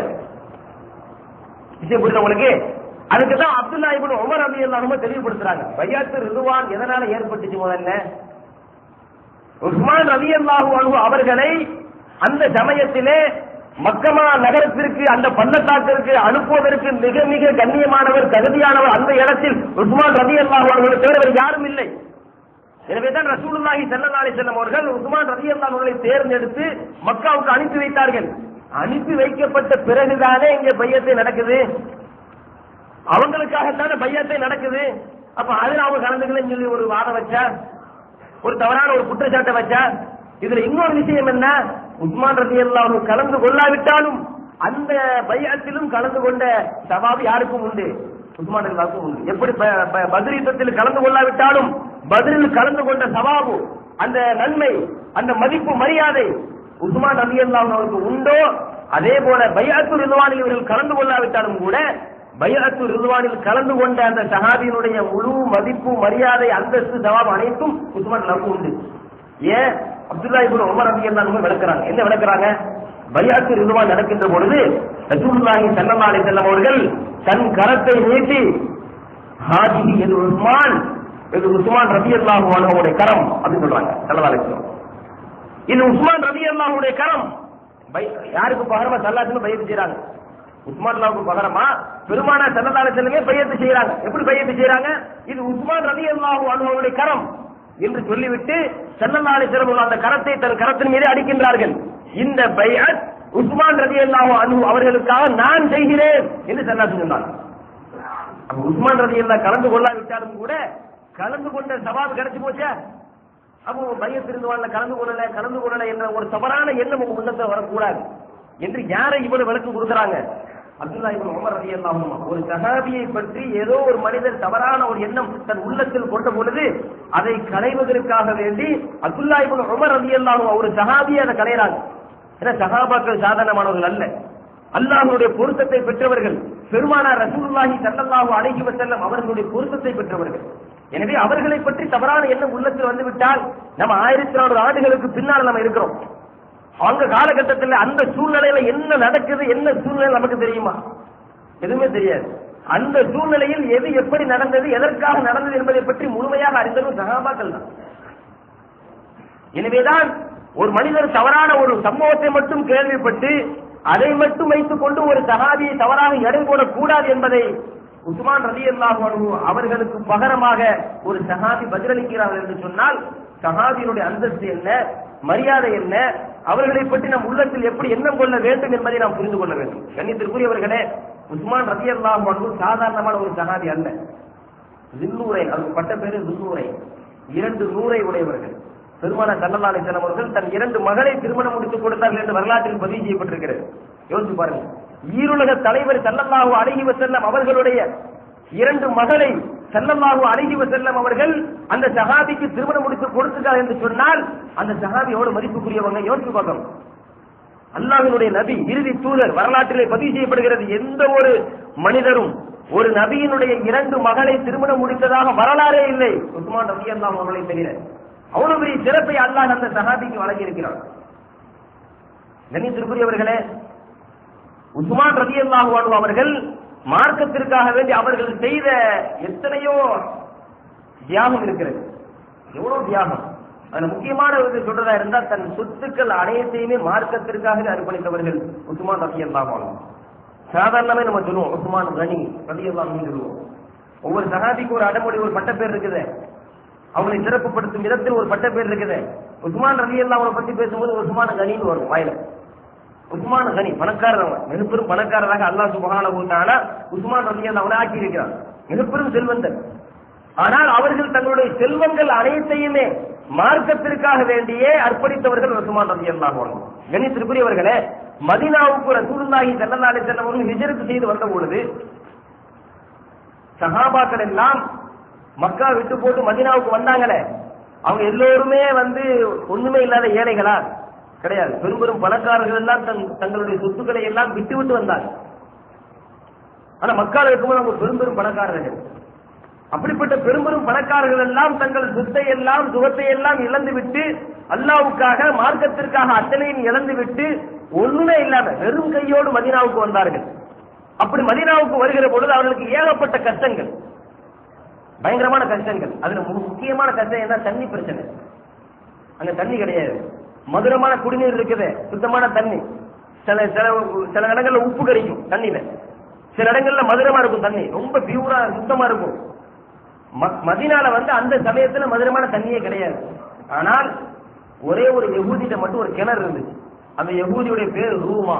விஷயம் புரியுது உங்களுக்கு அதுக்கு தான் அப்துல்லா இப்னு உமர் ரலியல்லாஹு அன்ஹு தெளிவுபடுத்துறாங்க பைஅத்து ரிதுவான் எதனால ஏற்பட்டுச்சு முதல்ல உஸ்மான் ரலியல்லாஹு அன்ஹு அவர்களை அந்த சமயத்திலே மக்கமா நகரத்திற்கு அந்த பள்ளத்தாக்கிற்கு அனுப்புவதற்கு மிக மிக கண்ணியமானவர் தகுதியானவர் அந்த இடத்தில் உஸ்மான் ரலியல்லாஹு அன்ஹு தவிர வேறு யாரும் இல்லை எனவே தான் ரசூலுல்லாஹி ஸல்லல்லாஹு அலைஹி வஸல்லம் அவர்கள் உஸ்மான் ரலியல்லாஹு அவர்களை தேர்ந்தெடுத்து மக்காவுக்கு அனுப்பி வைத்தார்கள் அனுப்பி வைக்கப்பட்ட பிறகுதானே இங்க பையத்தை நடக்குது அவங்களுக்காக தானே பையத்தை நடக்குது அப்ப அதுல அவங்க கலந்துக்கலன்னு சொல்லி ஒரு வாதம் வச்சா ஒரு தவறான ஒரு குற்றச்சாட்டை வச்சா இதுல இன்னொரு விஷயம் என்ன உஸ்மான் ரலியல்லாஹு கலந்து கொள்ளாவிட்டாலும் அந்த பையத்திலும் கலந்து கொண்ட சவாபு யாருக்கும் உண்டு உஸ்மான் ரலியல்லாஹுக்கும் உண்டு எப்படி ப- ப- பத்ர் யுத்தத்தில் கலந்து கொள்ளாவிட்டாலும் பதிலில் கலந்து கொண்ட சவாபு அந்த நன்மை அந்த மதிப்பு மரியாதை உஸ்மான் ரலியல்லாஹு அவருக்கு உண்டோ அதே போல பையாத்து ரிதுவானில் இவர்கள் கலந்து கொள்ளாவிட்டாலும் கூட பையாத்து ரிதுவானில் கலந்து கொண்ட அந்த சஹாபியினுடைய முழு மதிப்பு மரியாதை அந்தஸ்து சவாபு அனைத்தும் உஸ்மான் ரலியல்லாஹு உண்டு ஏன் அப்துல்லா இப்னு உமர் ரலியல்லாஹு விளக்குறாங்க என்ன விளக்குறாங்க பையாத்து ரிதுவான் நடக்கின்ற பொழுது ரசூலுல்லாஹி ஸல்லல்லாஹு அலைஹி வஸல்லம் அவர்கள் தன் கரத்தை நீட்டி ஹாதிஹி எது உஸ்மான் இது உஸ்மான் ரலியல்லாஹு அன்ஹுவுடைய கரம் அப்படின்னு சொல்றாங்க ஸல்லல்லாஹு அலைஹி வஸல்லம் இது உஸ்மான் ரலியல்லாஹுடைய கரம் பை- யாருக்கு பகரமா சல்லாத்துன்னு பையத்து செய்றாங்க உஸ்மான் அல்லாவுக்கு பகரமா பெருமானா ஸல்லல்லாஹு அலைஹி வஸல்லமே பையத்து செய்றாங்க எப்படி பையத்து செய்றாங்க இது உஸ்மான் ரலியல்லாஹு அன்ஹுவுடைய கரம் என்று சொல்லிவிட்டு ஸல்லல்லாஹு அலைஹி வஸல்லம் அந்த கரத்தை தன் கரத்தின் மீது அடிக்கின்றார்கள் இந்த பைஅத் உஸ்மான் ரலியல்லாஹு அன்ஹு அவர்களுக்காக நான் செய்கிறேன் என்று ஸல்லல்லாஹு சொன்னாங்க அப்ப உஸ்மான் ரலியல்லாஹு கலந்து கொள்ளாவிட்டாலும் கூட கலந்து கொண்ட சவாபு கிடைச்சு போச்சா அப்போ பையத்திருந்தவான்ல கலந்து கொள்ளல கலந்து கொள்ளல என்ற ஒரு தவறான எண்ணம் உங்க உள்ளத்துல வரக்கூடாது என்று யாரை இவ்வளவு விளக்கம் கொடுக்குறாங்க அப்துல்லா இப்னு உமர் ரலியல்லாஹு அன்ஹு ஒரு சஹாபியை பற்றி ஏதோ ஒரு மனிதர் தவறான ஒரு எண்ணம் தன் உள்ளத்தில் கொண்ட பொழுது அதை களைவதற்காக வேண்டி அப்துல்லா இப்னு உமர் ரலியல்லாஹு அன்ஹு ஒரு சஹாபியை அதை களையறாங்க ஏன்னா சஹாபாக்கள் சாதாரணமானவர்கள் அல்ல அல்லாஹ்வுடைய பொருத்தத்தை பெற்றவர்கள் பெருமானார் ரசூலுல்லாஹி ஸல்லல்லாஹு அலைஹி வஸல்லம் அவர்களுடைய பொருத்தத்தை பெற்றவர்கள் எனவே அவர்களை பற்றி தவறான எண்ணம் உள்ளத்தில் வந்து விட்டால் நம்ம ஆயிரத்தி நானூறு ஆண்டுகளுக்கு பின்னால் நம்ம இருக்கிறோம் அவங்க காலகட்டத்தில் அந்த சூழ்நிலையில என்ன நடக்குது என்ன சூழ்நிலை நமக்கு தெரியுமா எதுவுமே தெரியாது அந்த சூழ்நிலையில் எது எப்படி நடந்தது எதற்காக நடந்தது என்பதை பற்றி முழுமையாக அறிந்தவர்கள் சகாபாக்கள் தான் எனவேதான் ஒரு மனிதர் தவறான ஒரு சம்பவத்தை மட்டும் கேள்விப்பட்டு அதை மட்டும் வைத்துக் கொண்டு ஒரு சகாபியை தவறாக எடை போடக்கூடாது என்பதை உஸ்மான் ரலி அல்லாஹு அவர்களுக்கு பகரமாக ஒரு சஹாபி பதிலளிக்கிறார்கள் என்று சொன்னால் சஹாபியினுடைய அந்தஸ்து என்ன மரியாதை என்ன அவர்களை பற்றி நம் உள்ளத்தில் எப்படி எண்ணம் கொள்ள வேண்டும் என்பதை நாம் புரிந்து கொள்ள வேண்டும் கண்ணியத்திற்குரியவர்களே உஸ்மான் ரலி அல்லாஹு சாதாரணமான ஒரு சஹாபி அல்ல தின்னூரை அதுக்கு பட்ட பேரு தின்னூரை இரண்டு நூரை உடையவர்கள் பெருமான சல்லல்லா அலிஸ்லாம் அவர்கள் தன் இரண்டு மகளை திருமணம் முடித்துக் கொடுத்தார்கள் என்று வரலாற்றில் பதிவு செய்யப்பட்டிருக்கிறது யோசிச்சு பாருங்க ஈருலக தலைவர் சல்லல்லாஹு அலைஹி வஸல்லம் அவர்களுடைய இரண்டு மகளை சல்லல்லாஹு அலைஹி வஸல்லம் அவர்கள் அந்த சஹாபிக்கு திருமணம் முடித்து கொடுத்துட்டார் என்று சொன்னால் அந்த சஹாபி எவ்வளவு மதிப்புக்குரியவங்க யோசிச்சு பார்க்கணும் அல்லாஹ்வினுடைய நபி இறுதி தூதர் வரலாற்றிலே பதிவு செய்யப்படுகிறது எந்த ஒரு மனிதரும் ஒரு நபியினுடைய இரண்டு மகளை திருமணம் முடித்ததாக வரலாறே இல்லை உஸ்மான் ரபி அல்லாஹ் அவர்களை தவிர அவ்வளவு பெரிய சிறப்பை அல்லாஹ் அந்த சஹாபிக்கு வழங்கி இருக்கிறார் கண்ணியத்திற்குரியவர்களே உஸ்மான் ரபி அல்லாஹு அவர்கள் மார்க்கத்திற்காக வேண்டி அவர்கள் செய்த எத்தனையோ தியாகம் இருக்கிறது எவ்வளவு தியாகம் அதுல முக்கியமான ஒரு சொல்றதா இருந்தா தன் சொத்துக்கள் அனைத்தையுமே மார்க்கத்திற்காக அர்ப்பணித்தவர்கள் உஸ்மான் ரபி அல்லாஹ் சாதாரணமே நம்ம சொல்லுவோம் உஸ்மான் கனி ரபி அல்லாஹ் சொல்லுவோம் ஒவ்வொரு சகாபிக்கு ஒரு அடமொழி ஒரு பட்ட பேர் இருக்குது அவங்களை சிறப்புப்படுத்தும் விதத்தில் ஒரு பட்ட பேர் இருக்குது உஸ்மான் ரலி அல்லா அவனை பத்தி பேசும்போது உஸ்மான் கனின்னு வரும் வாயில உஸ்மான் கனி பணக்காரர் அவன் மிகப்பெரும் பணக்காரராக அல்லாஹ் சுபஹானஹு தஆலா உஸ்மான் ரலி அல்லா அவனை ஆக்கி இருக்கிறான் மிகப்பெரும் செல்வந்தன் ஆனால் அவர்கள் தங்களுடைய செல்வங்கள் அனைத்தையுமே மார்க்கத்திற்காக வேண்டியே அர்ப்பணித்தவர்கள் உஸ்மான் ரலி அல்லாஹ் கணித்திற்குரியவர்களே மதீனாவுக்கு ரசூலுல்லாஹி ஸல்லல்லாஹு அலைஹி வஸல்லம் அவர்கள் ஹிஜ்ரத் செய்து வந்த பொழுது சஹாபாக்கள் எல்லாம் மக்கா விட்டு போட்டு மதீனாவுக்கு வந்தாங்களே அவங்க எல்லோருமே வந்து ஒண்ணுமே இல்லாத ஏழைகளா கிடையாது பெரும் பெரும் பணக்காரர்கள் எல்லாம் தங்- தங்களுடைய சொத்துக்களை எல்லாம் விட்டு விட்டு வந்தாங்க ஆனா மக்கால இருக்கும்போது அவங்க பெரும் பெரும் பணக்காரர்கள் அப்படிப்பட்ட பெரும்பெரும் பணக்காரர்கள் எல்லாம் தங்கள் சொத்தை எல்லாம் சுகத்தை எல்லாம் இழந்து விட்டு அல்லாவுக்காக மார்க்கத்திற்காக அத்தனையும் இழந்து விட்டு ஒண்ணுமே இல்லாம வெறும் கையோடு மதீனாவுக்கு வந்தார்கள் அப்படி மதீனாவுக்கு வருகிற பொழுது அவர்களுக்கு ஏகப்பட்ட கஷ்டங்கள் பயங்கரமான கஷ்டங்கள் அதுல மு- முக்கியமான கஷ்டம் என்ன தண்ணி பிரச்சனை அங்க தண்ணி கிடையாது மதுரமான குடிநீர் இருக்குது சுத்தமான தண்ணி சில சில சில இடங்கள்ல உப்பு கிடைக்கும் தண்ணியில சில இடங்கள்ல மதுரமா இருக்கும் தண்ணி ரொம்ப பியூரா சுத்தமா இருக்கும் ம- மதீனால வந்து அந்த சமயத்துல மதுரமான தண்ணியே கிடையாது ஆனால் ஒரே ஒரு யகூதிட்ட மட்டும் ஒரு கிணறு இருந்துச்சு அந்த யகூதியுடைய பேர் ரூமா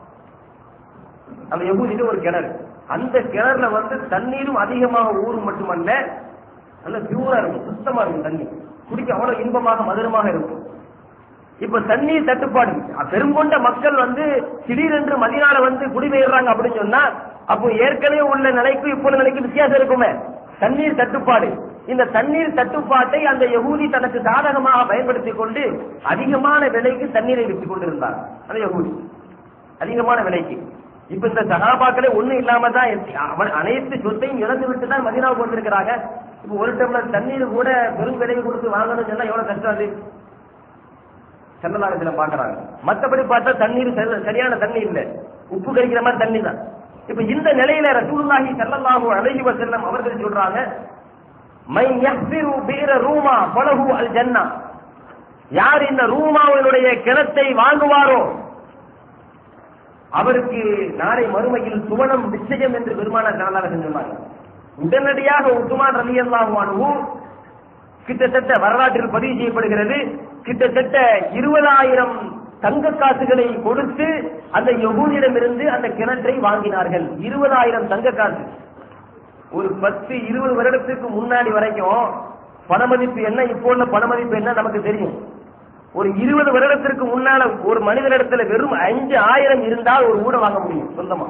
அந்த யகூதிட்ட ஒரு கிணறு அந்த கிணறுல வந்து தண்ணீரும் அதிகமாக ஊறும் மட்டுமல்ல நல்ல பியூரா இருக்கும் சுத்தமா இருக்கும் தண்ணி குடிக்க அவ்வளவு இன்பமாக மதுரமாக இருக்கும் இப்ப தண்ணீர் தட்டுப்பாடு பெருங்கொண்ட மக்கள் வந்து திடீரென்று மதினால வந்து குடிபெயர்றாங்க அப்படின்னு சொன்னா அப்போ ஏற்கனவே உள்ள நிலைக்கும் இப்போ உள்ள நிலைக்கும் வித்தியாசம் இருக்குமே தண்ணீர் தட்டுப்பாடு இந்த தண்ணீர் தட்டுப்பாட்டை அந்த யகூதி தனக்கு சாதகமாக பயன்படுத்திக் கொண்டு அதிகமான விலைக்கு தண்ணீரை விற்றுக் கொண்டிருந்தார் அந்த யகூதி அதிகமான விலைக்கு இப்ப இந்த சகாபாக்களே ஒண்ணு இல்லாம தான் இருக்கு. அவன் அனைத்து சொத்தையும் இழந்து விட்டு தான் மதினாவுக்கு வந்திருக்கிறாங்க இப்ப ஒரு டம்ளர் தண்ணீர் கூட பெரும் விலையை கொடுத்து வாங்கணும்னு சொன்னா எவ்வளவு கஷ்டம் அது செல்லலாகத்துல பாக்குறாங்க மத்தபடி பார்த்தா தண்ணீர் சரி- சரியான தண்ணி இல்ல உப்பு கரிக்கிற மாதிரி தண்ணி தான் இப்ப இந்த நிலையில ரசூலுல்லாஹி ஸல்லல்லாஹு அலைஹி வஸல்லம் அவர்கள் சொல்றாங்க மை யஹ்பிரு பீர ரூமா ஃபலஹு அல் ஜன்னா யார் இந்த ரூமாவினுடைய கிணத்தை வாங்குவாரோ அவருக்கு நாளை மறுமையில் சுவனம் நிச்சயம் என்று பெருமானார் சல்லல்லாஹு அலைஹி வஸல்லம் சொன்னாங்க உடனடியாக உஸ்மான் ரலியல்லாஹு அன்ஹு கிட்டத்தட்ட வரலாற்றில் பதிவு செய்யப்படுகிறது கிட்டத்தட்ட இருபதாயிரம் தங்க காசுகளை கொடுத்து அந்த யகூதியிடமிருந்து அந்த கிணற்றை வாங்கினார்கள் இருபதாயிரம் தங்க காசு ஒரு பத்து இருபது வருடத்துக்கு முன்னாடி வரைக்கும் பணமதிப்பு என்ன இப்போ உள்ள பணமதிப்பு என்ன நமக்கு தெரியும் ஒரு இருபது வருடத்திற்கு முன்னால ஒரு மனிதனிடத்துல வெறும் அஞ்சு ஆயிரம் இருந்தால் ஒரு ஊட வாங்க முடியும் சொந்தமா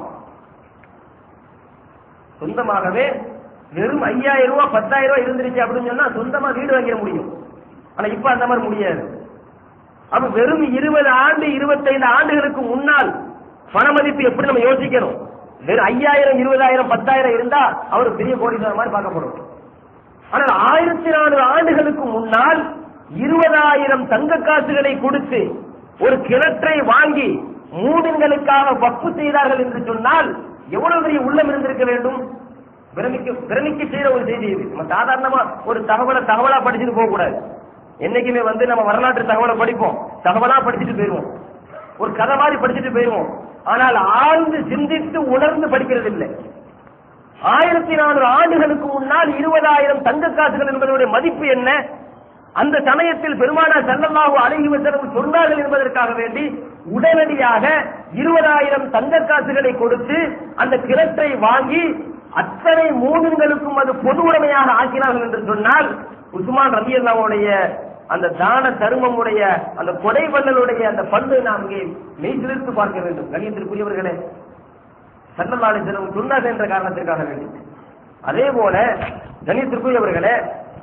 சொந்தமாகவே வெறும் ஐயாயிரம் ரூபாய் பத்தாயிரம் ரூபாய் இருந்துருச்சு அப்படின்னு சொன்னா சொந்தமா வீடு வாங்கிட முடியும் ஆனா இப்ப அந்த மாதிரி முடியாது அப்ப வெறும் இருபது ஆண்டு இருபத்தைந்து ஆண்டுகளுக்கு முன்னால் பண மதிப்பு எப்படி நம்ம யோசிக்கணும் வெறும் ஐயாயிரம் இருபதாயிரம் பத்தாயிரம் இருந்தா அவர் பெரிய கோடீஸ்வரர் மாதிரி பார்க்கப்படும் ஆனால் ஆயிரத்தி நானூறு ஆண்டுகளுக்கு முன்னால் இருபதாயிரம் தங்க காசுகளை கொடுத்து ஒரு கிணற்றை வாங்கி மூடின்களுக்காக வப்பு செய்தார்கள் என்று சொன்னால் எவ்வளவு பெரிய உள்ளம் இருந்திருக்க வேண்டும் பிரமிக்க பிரமிக்க செய்யற ஒரு செய்தி இது நம்ம சாதாரணமா ஒரு தகவலை தகவலா படிச்சுட்டு போக கூடாது என்னைக்குமே வந்து நம்ம வரலாற்று தகவலை படிப்போம் தகவலா படிச்சுட்டு போயிருவோம் ஒரு கதை மாதிரி படிச்சுட்டு போயிருவோம் ஆனால் ஆழ்ந்து சிந்தித்து உணர்ந்து படிக்கிறது இல்லை ஆயிரத்தி நானூறு ஆண்டுகளுக்கு முன்னால் இருபதாயிரம் தங்க காசுகள் என்பதனுடைய மதிப்பு என்ன அந்த சமயத்தில் பெருமானார் ஸல்லல்லாஹு அலைஹி வஸல்லம் சொன்னார்கள் என்பதற்காக வேண்டி உடனடியாக இருபதாயிரம் தங்க காசுகளை கொடுத்து அந்த கிணற்றை வாங்கி அத்தனை மூணுங்களுக்கும் அது பொது உடைமையாக ஆக்கினார்கள் என்று சொன்னால் உஸ்மான் ரபி அல்லாவுடைய அந்த தான தர்மமுடைய அந்த கொடை வள்ளலுடைய அந்த பண்பை நாம் இங்கே மெய்சிலிருந்து பார்க்க வேண்டும் கணியத்திற்குரியவர்களே சல்லல்லாஹு அலைஹி வஸல்லம் சொன்னார்கள் என்ற காரணத்திற்காக வேண்டி அதே போல கணியத்திற்குரியவர்களே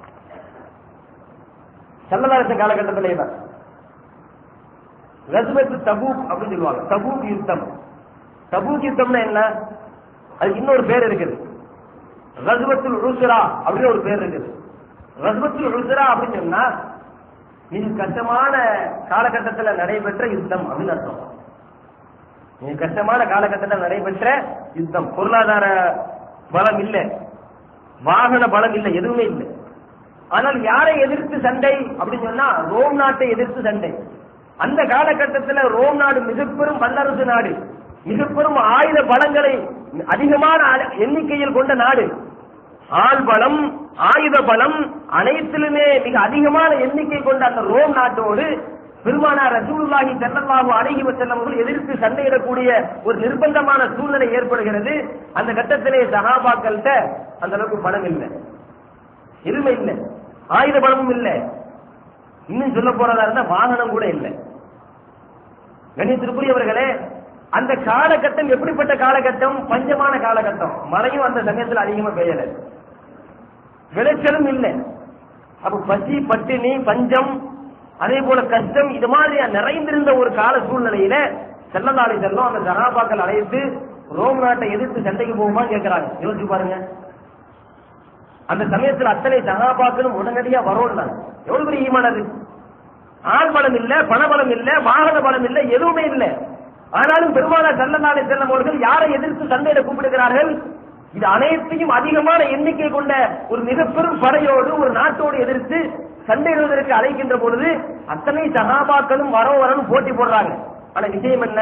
சல்லல்லாஹு காலகட்டத்திலே தான் ரஸ்மத்து தபூக் அப்படின்னு சொல்லுவாங்க தபூக் யுத்தம் தபூக் யுத்தம்னா என்ன அதுக்கு இன்னொரு பேர் இருக்குது ரஸ்வத்துல் உஸ்ரா அப்படின்னு ஒரு பேர் இருக்குது ரஸ்வத்துல் உஸ்ரா அப்படின்னு சொன்னா மிக கஷ்டமான காலகட்டத்தில் நடைபெற்ற யுத்தம் அப்படின்னு அர்த்தம் மிக கஷ்டமான காலகட்டத்தில் நடைபெற்ற யுத்தம் பொருளாதார பலம் இல்லை வாகன பலம் இல்லை எதுவுமே இல்லை ஆனால் யாரை எதிர்த்து சண்டை அப்படின்னு சொன்னா ரோம் நாட்டை எதிர்த்து சண்டை அந்த காலகட்டத்தில் ரோம் நாடு மிகப்பெரும் வல்லரசு நாடு மிகப்பெரும் ஆயுத பலங்களை அதிகமான அ- எண்ணிக்கையில் கொண்ட நாடு ஆள் பலம் ஆயுத பலம் அனைத்திலுமே மிக அதிகமான எண்ணிக்கை கொண்ட அந்த ரோம் நாட்டோடு பெருமானார் ரசூலுல்லாஹி ஸல்லல்லாஹு அலைஹி வஸல்லம் அவர்கள் எதிர்த்து சண்டையிடக்கூடிய ஒரு நிர்பந்தமான சூழ்நிலை ஏற்படுகிறது அந்த கட்டத்திலே சஹாபாக்கள்கிட்ட அந்த அளவுக்கு பணம் இல்லை எதுவுமே இல்லை ஆயுத பலமும் இல்லை இன்னும் சொல்ல போறதா இருந்தா வாகனம் கூட இல்லை கணியத்திற்குரியவர்களே அந்த காலகட்டம் எப்படிப்பட்ட காலகட்டம் பஞ்சமான காலகட்டம் மழையும் அந்த சமயத்தில் அதிகமா பெய்யல விளைச்சலும் இல்லை அப்ப பசி பட்டினி பஞ்சம் அதே போல கஷ்டம் இது மாதிரி நிறைந்திருந்த ஒரு கால சூழ்நிலையில செல்லந்தாளி செல்லும் அந்த சகாபாக்கள் அழைத்து ரோம் நாட்டை எதிர்த்து சண்டைக்கு போகுமா கேட்கிறாங்க யோசிச்சு பாருங்க அந்த சமயத்தில் அத்தனை சகாபாக்களும் உடனடியா வரோம் தான் எவ்வளவு பெரிய ஈமான் அது ஆள் பலம் இல்ல பணபலம் இல்ல வாகன பலம் இல்ல எதுவுமே இல்ல ஆனாலும் பெருமானார் சல்லல்லாஹு செல்லும் அவர்கள் யாரை எதிர்த்து சண்டையிட கூப்பிடுகிறார்கள் இது அனைத்தையும் அதிகமான எண்ணிக்கை கொண்ட ஒரு மிக பெரும் படையோடு ஒரு நாட்டோடு எதிர்த்து சண்டையிடுவதற்கு அழைக்கின்ற பொழுது அத்தனை சகாபாக்களும் வரோ வரணும் போட்டி போடுறாங்க ஆனா விஷயம் என்ன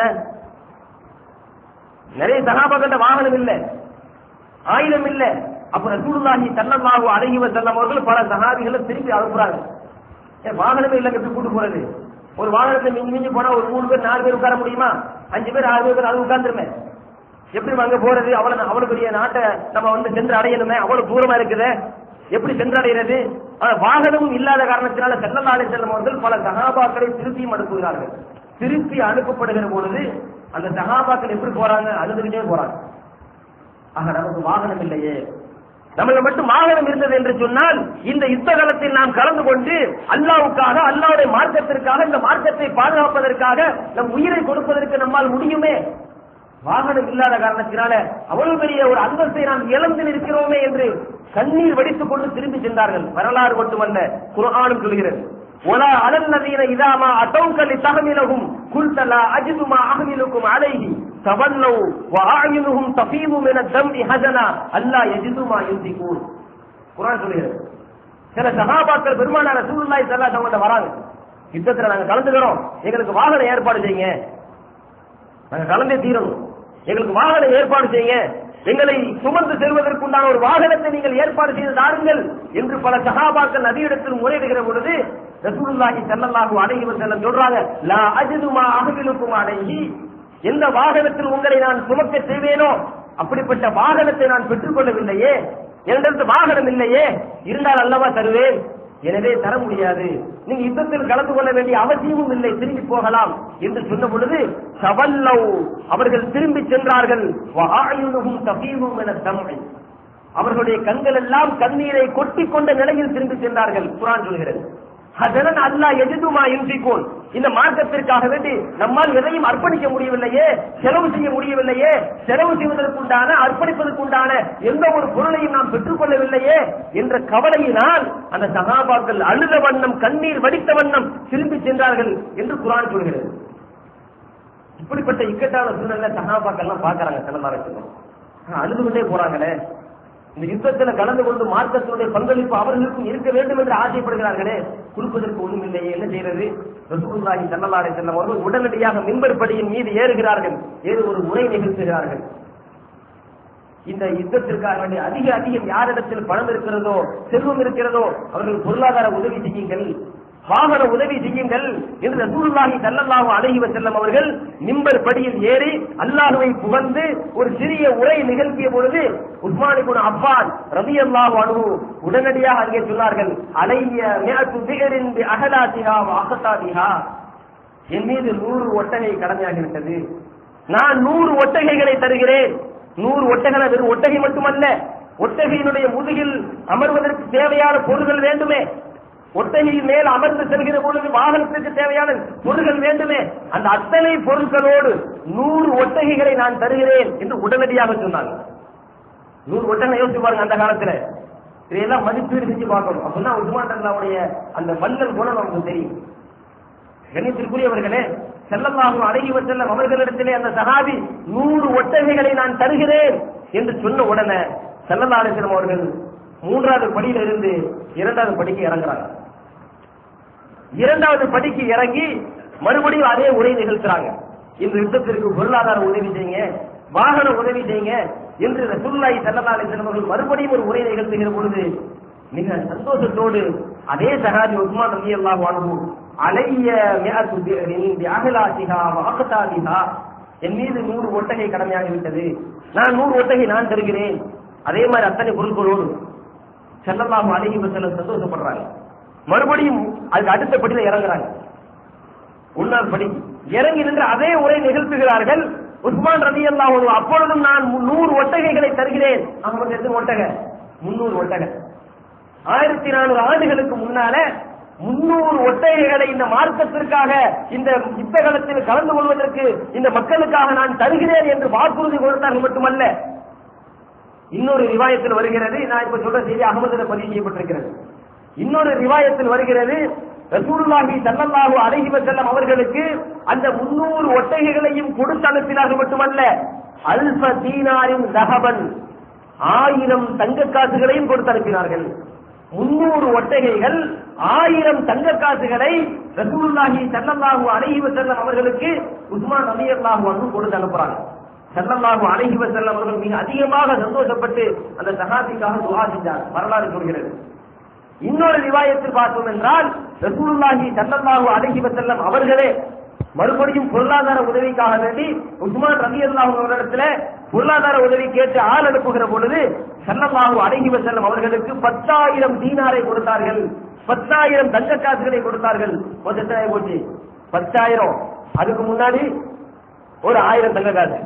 நிறைய சகாபாக்கிட்ட வாகனம் இல்ல ஆயுதம் இல்ல அப்ப ரசூலுல்லாஹி ஸல்லல்லாஹு அலைஹி வஸல்லம் அவர்கள் பல சஹாபிகளை திருப்பி அனுப்புறாங்க ஏன் வாகனமே இல்ல எப்படி கூட்டு போறது ஒரு வாகனத்தை மிஞ்சி மிஞ்சி போனா ஒரு மூணு பேர் நாலு பேர் உட்கார முடியுமா அஞ்சு பேர் ஆறு பேர் அது உட்கார்ந்துருமே எப்படி நம்ம அங்க போறது அவ்வளவு அவ்வளவு பெரிய நாட்டை நம்ம வந்து சென்று அடையணுமே அவ்வளவு தூரமா இருக்குது எப்படி சென்றடைகிறது ஆனா வாகனமும் இல்லாத காரணத்தினால செல்லலாலே செல்லும் அவர்கள் பல சகாபாக்களை திருப்பியும் அனுப்புகிறார்கள் திருப்பி அனுப்பப்படுகிற பொழுது அந்த சகாபாக்கள் எப்படி போறாங்க அழுதுகிட்டே போறாங்க ஆக நமக்கு வாகனம் இல்லையே நம்மள மட்டும் வாகனம் இருந்தது என்று சொன்னால் இந்த யுத்த காலத்தில் நாம் கலந்து கொண்டு அல்லாவுக்காக அல்லாவுடைய மார்க்கத்திற்காக இந்த மார்க்கத்தை பாதுகாப்பதற்காக நம் உயிரை கொடுப்பதற்கு நம்மால் முடியுமே வாகனம் இல்லாத காரணத்தினால அவ்வளவு பெரிய ஒரு அந்தஸ்தை நாம் இழந்து நிற்கிறோமே என்று கண்ணீர் வடித்துக் கொண்டு திரும்பி சென்றார்கள் வரலாறு மட்டுமல்ல குர்ஆனும் சொல்கிறது ஒலா அலல்லதீன இதாமா அத்தௌக்கலி தகமிலகும் குல்தலா அஜிதுமா அகமிலுக்கும் அலைஹி தவல்லௌ வஆயுனுஹும் தஃபீது மின தம்இ ஹஜனா அல்லா யஜிதுமா யுந்திகூன் குர்ஆன் சொல்கிறது சில சகாபாக்கள் பெருமானார் ரசூலுல்லாஹி ஸல்லல்லாஹு அலைஹி வஸல்லம் வராங்க யுத்தத்துல நாங்க கலந்துக்கிறோம் எங்களுக்கு வாகனம் ஏற்பாடு செய்யுங்க நாங்க கலந்தே தீரணும் எங்களுக்கு வாகனம் ஏற்பாடு செய்யுங்க எங்களை சுமந்து செல்வதற்குண்டான ஒரு வாகனத்தை நீங்கள் ஏற்பாடு செய்து தாருங்கள் என்று பல சகாபாக்கள் நதியிடத்தில் முறையிடுகிற பொழுது ரசூலுல்லாஹி ஸல்லல்லாஹு அலைஹி வஸல்லம் சொல்றாங்க லா அஜிதுமா அஹ்மிலுக்கும் அலைஹி எந்த வாகனத்தில் உங்களை நான் சுமக்க செய்வேனோ அப்படிப்பட்ட வாகனத்தை நான் பெற்றுக்கொள்ளவில்லையே என்னிடத்து வாகனம் இல்லையே இருந்தால் அல்லவா தருவேன் எனவே தர முடியாது நீங்க யுத்தத்தில் கலந்து கொள்ள வேண்டிய அவசியமும் இல்லை திரும்பி போகலாம் என்று சொன்ன பொழுது சவல்லவ் அவர்கள் திரும்பி சென்றார்கள் வஆயுனுஹும் தஃபீதும் மின தம்இ அவர்களுடைய கண்கள் எல்லாம் கண்ணீரை கொட்டிக் கொண்ட நிலையில் திரும்பி சென்றார்கள் குர்ஆன் சொல்கிறது அதனால் அல்லாஹ் எஜிதுமா யுன்ஃபிகூன் இந்த மார்க்கத்திற்காக வேண்டி நம்மால் எதையும் அர்ப்பணிக்க முடியவில்லையே செலவு செய்ய முடியவில்லையே செலவு செய்வதற்குண்டான அர்ப்பணிப்பதற்குண்டான எந்த ஒரு பொருளையும் நாம் பெற்றுக்கொள்ளவில்லையே என்ற கவலையினால் அந்த சகாபாக்கள் அழுத வண்ணம் கண்ணீர் வடித்த வண்ணம் திரும்பி சென்றார்கள் என்று குரான் சொல்கிறது இப்படிப்பட்ட இக்கட்டான சூழ்நிலை சகாபாக்கள்லாம் பாக்குறாங்க சில அழுதுகிட்டே போறாங்களே இந்த யுத்தத்துல கலந்து கொண்டு மார்க்கத்தினுடைய பங்களிப்பு அவர்களுக்கும் இருக்க வேண்டும் என்று ஆசைப்படுகிறார்களே கொடுப்பதற்கு ஒண்ணும் இல்லையே என்ன செய்யறது ரசூலுல்லாஹி ஸல்லல்லாஹு அலைஹி வஸல்லம் அவர்கள் உடனடியாக மிம்பர் படியின் மீது ஏறுகிறார்கள் ஏறி ஒரு உரை நிகழ்த்துகிறார்கள் இந்த யுத்தத்திற்காக வேண்டிய அதிக அதிகம் யாரிடத்தில் பணம் இருக்கிறதோ செல்வம் இருக்கிறதோ அவர்கள் பொருளாதார உதவி செய்யுங்கள் வாகன உதவி செய்யுங்கள் என்று ரசூலுல்லாஹி ஸல்லல்லாஹு அலைஹி வஸல்லம் அவர்கள் மிம்பர் படியில் ஏறி அல்லாஹ்வை புகழ்ந்து ஒரு சிறிய உரை நிகழ்த்திய பொழுது உஸ்மான் இப்னு அஃபான் ரலியல்லாஹு அன்ஹு உடனடியாக அங்கே சொன்னார்கள் அலைய மிஅத்து பிஹரின் பி அஹலாத்திஹா வ அகதாதிஹா என் மீது நூறு ஒட்டகை கடமையாகிவிட்டது நான் நூறு ஒட்டகைகளை தருகிறேன் நூறு ஒட்டகை வெறும் ஒட்டகை மட்டுமல்ல ஒட்டகையினுடைய முதுகில் அமர்வதற்கு தேவையான பொருள்கள் வேண்டுமே ஒட்டகையின் மேல் அமர்ந்து செல்கிற பொழுது வாகனத்திற்கு தேவையான பொருள்கள் வேண்டுமே அந்த அத்தனை பொருட்களோடு நூறு ஒட்டகைகளை நான் தருகிறேன் என்று உடனடியாக சொன்னாங்க நூறு ஒட்டகை யோசிச்சு பாருங்க அந்த காலத்துல இதையெல்லாம் மதிப்பீடு செஞ்சு பார்க்கணும் அப்படின்னா உஸ்மான் அல்லாவுடைய அந்த வல்லல் குணம் நமக்கு தெரியும் கண்ணியத்திற்குரியவர்களே செல்லல்லாஹு அழகி செல்லம் அவர்களிடத்திலே அந்த சகாபி நூறு ஒட்டகைகளை நான் தருகிறேன் என்று சொன்ன உடனே செல்லல்லா அலிஸ்லம் அவர்கள் மூன்றாவது படியில இருந்து இரண்டாவது படிக்கு இறங்குறாங்க இரண்டாவது படிக்கு இறங்கி மறுபடியும் அதே உரை நிகழ்த்துறாங்க இந்த யுத்தத்திற்கு பொருளாதார உதவி செய்யுங்க வாகன உதவி செய்யுங்க என்று ரசூலுல்லாஹி ஸல்லல்லாஹு அலைஹி வஸல்லம் அவர்கள் மறுபடியும் ஒரு உரை நிகழ்த்துகிற பொழுது மிக சந்தோஷத்தோடு அதே சகாபி உஸ்மான் ரலியல்லாஹு அன்ஹு அலைய மிஅத்து பிஹரின் பிஅஹலாத்திஹா வஅக்தாதிஹா என் மீது நூறு ஒட்டகை கடமையாகி விட்டது நான் நூறு ஒட்டகை நான் தருகிறேன் அதே மாதிரி அத்தனை பொருட்களோடு செல்லல்லாஹு அலைஹி வஸல்லம் சந்தோஷப்படுறாங்க மறுபடியும் அதுக்கு அடுத்த படியில இறங்குறாங்க ஒன்றாவது படி இறங்கி நின்று அதே உரை நிகழ்த்துகிறார்கள் உஸ்மான் ரதி அல்லாஹ் அப்பொழுதும் நான் நூறு ஒட்டகைகளை தருகிறேன் அவங்க எத்தனை ஒட்டகை முன்னூறு ஒட்டகை ஆயிரத்தி நானூறு ஆண்டுகளுக்கு முன்னால முன்னூறு ஒட்டகைகளை இந்த மார்க்கத்திற்காக இந்த யுத்த காலத்தில் கலந்து கொள்வதற்கு இந்த மக்களுக்காக நான் தருகிறேன் என்று வாக்குறுதி கொடுத்தார்கள் மட்டுமல்ல இன்னொரு ரிவாயத்தில் வருகிறது நான் இப்ப சொல்ற செய்தி அகமதுல பதிவு செய்யப்பட்டிருக்கிறது இன்னொரு ரிவாயத்தில் வருகிறது ரசூலுல்லாஹி ஸல்லல்லாஹு அலைஹி வஸல்லம் அவர்களுக்கு அந்த 300 ஒட்டகைகளையும் கொடுத்து அனுப்பினார்கள் மட்டுமல்ல அல்ஃப தீனாரின் தஹபன் ஆயிரம் தங்க காசுகளையும் கொடுத்து அனுப்பினார்கள் முன்னூறு ஒட்டகைகள் ஆயிரம் தங்க காசுகளை ரசூலுல்லாஹி ஸல்லல்லாஹு அலைஹி வஸல்லம் அவர்களுக்கு உஸ்மான் ரலியல்லாஹு அன்ஹு கொடுத்து அனுப்புறாங்க ஸல்லல்லாஹு அலைஹி வஸல்லம் அவர்கள் மிக அதிகமாக சந்தோஷப்பட்டு அந்த சஹாபிக்காக துஆ செஞ்சார் வரலாறு சொல்கிறது இன்னொரு ரிவாயத்தில் பார்த்தோம் என்றால் ரசூலுல்லாஹி ஸல்லல்லாஹு அலைஹி வஸல்லம் அவர்களே மறுபடியும் பொருளாதார உதவிக்காக வேண்டி உஸ்மான் ரலியல்லாஹு அவர்களிடத்துல பொருளாதார உதவி கேட்டு ஆள் அனுப்புகிற பொழுது ஸல்லல்லாஹு அலைஹி வஸல்லம் அவர்களுக்கு பத்தாயிரம் தீனாரை கொடுத்தார்கள் பத்தாயிரம் தங்க காசுகளை கொடுத்தார்கள் மொத்தத்தை போச்சு பத்தாயிரம் அதுக்கு முன்னாடி ஒரு ஆயிரம் தங்க காசு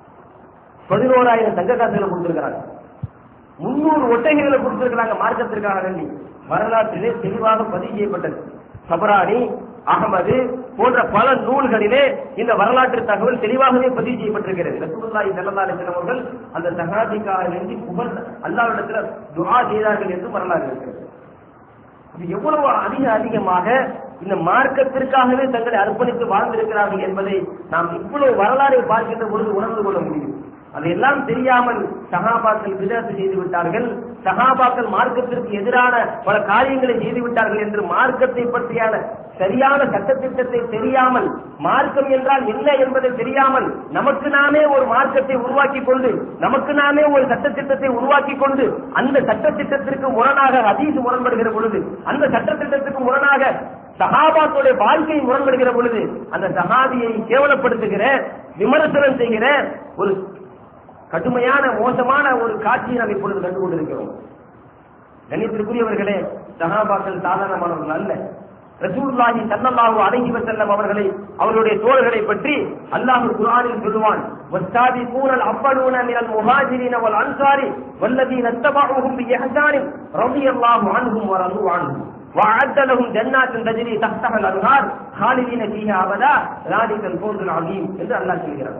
பதினோராயிரம் தங்க காசுகளை கொடுத்திருக்கிறாங்க முன்னூறு ஒட்டகைகளை கொடுத்திருக்கிறாங்க மார்க்கத்திற்காக வேண்டி வரலாற்றிலே தெளிவாக பதிவு செய்யப்பட்டது சபராணி அகமது போன்ற பல நூல்களிலே இந்த வரலாற்று தகவல் தெளிவாகவே பதிவு செய்யப்பட்டிருக்கிறது ரசூலுல்லாஹி ஸல்லல்லாஹு அலைஹி வஸல்லம் அவர்கள் அந்த சஹாபிக்காக வேண்டி புகழ் அல்லாஹ்விடத்துல துஆ செய்தார்கள் என்று வரலாறு இருக்கிறது இது எவ்வளவு அதிக அதிகமாக இந்த மார்க்கத்திற்காகவே தங்களை அர்ப்பணித்து வாழ்ந்திருக்கிறார்கள் என்பதை நாம் இவ்வளவு வரலாறை பார்க்கின்ற பொழுது உணர்ந்து கொள்ள முடியும் அதையெல்லாம் தெரியாமல் சகாபாக்கள் விதத்து செய்து விட்டார்கள் சகாபாக்கள் மார்க்கத்திற்கு எதிரான பல காரியங்களை செய்து விட்டார்கள் என்று மார்க்கத்தை பற்றியான சரியான சட்டத்திட்டத்தை தெரியாமல் மார்க்கம் என்றால் என்ன என்பதை தெரியாமல் நமக்கு நாமே ஒரு மார்க்கத்தை உருவாக்கி கொண்டு நமக்கு நாமே ஒரு சட்டத்திட்டத்தை உருவாக்கி கொண்டு அந்த சட்டத்திட்டத்திற்கு முரணாக ஹதீஸ் முரண்படுகிற பொழுது அந்த சட்டத்திட்டத்துக்கு முரணாக சஹாபாக்களுடைய வாழ்க்கை முரண்படுகிற பொழுது அந்த சஹாபியை கேவலப்படுத்துகிற விமர்சனம் செய்கிற ஒரு கடுமையான மோசமான ஒரு காட்சியை நாம் இப்பொழுது கண்டு கொண்டிருக்கிறோம் கணித்திற்குரியவர்களே சஹாபாக்கள் சாதாரணமானவர்கள் அல்ல ரசூலுல்லாஹி ஸல்லல்லாஹு அலைஹி வஸல்லம் அவர்களை அவருடைய தோழர்களை பற்றி அல்லாஹ் குர்ஆனில் சொல்லுவான் والسابقون الأولون من المهاجرين والأنصار والذين اتبعوهم بإحسان رضي الله عنهم ورضوا عنه وأعد لهم جنات تجري تحتها الأنهار خالدين فيها أبدا ذلك الفوز العظيم என்று அல்லாஹ் சொல்கிறார்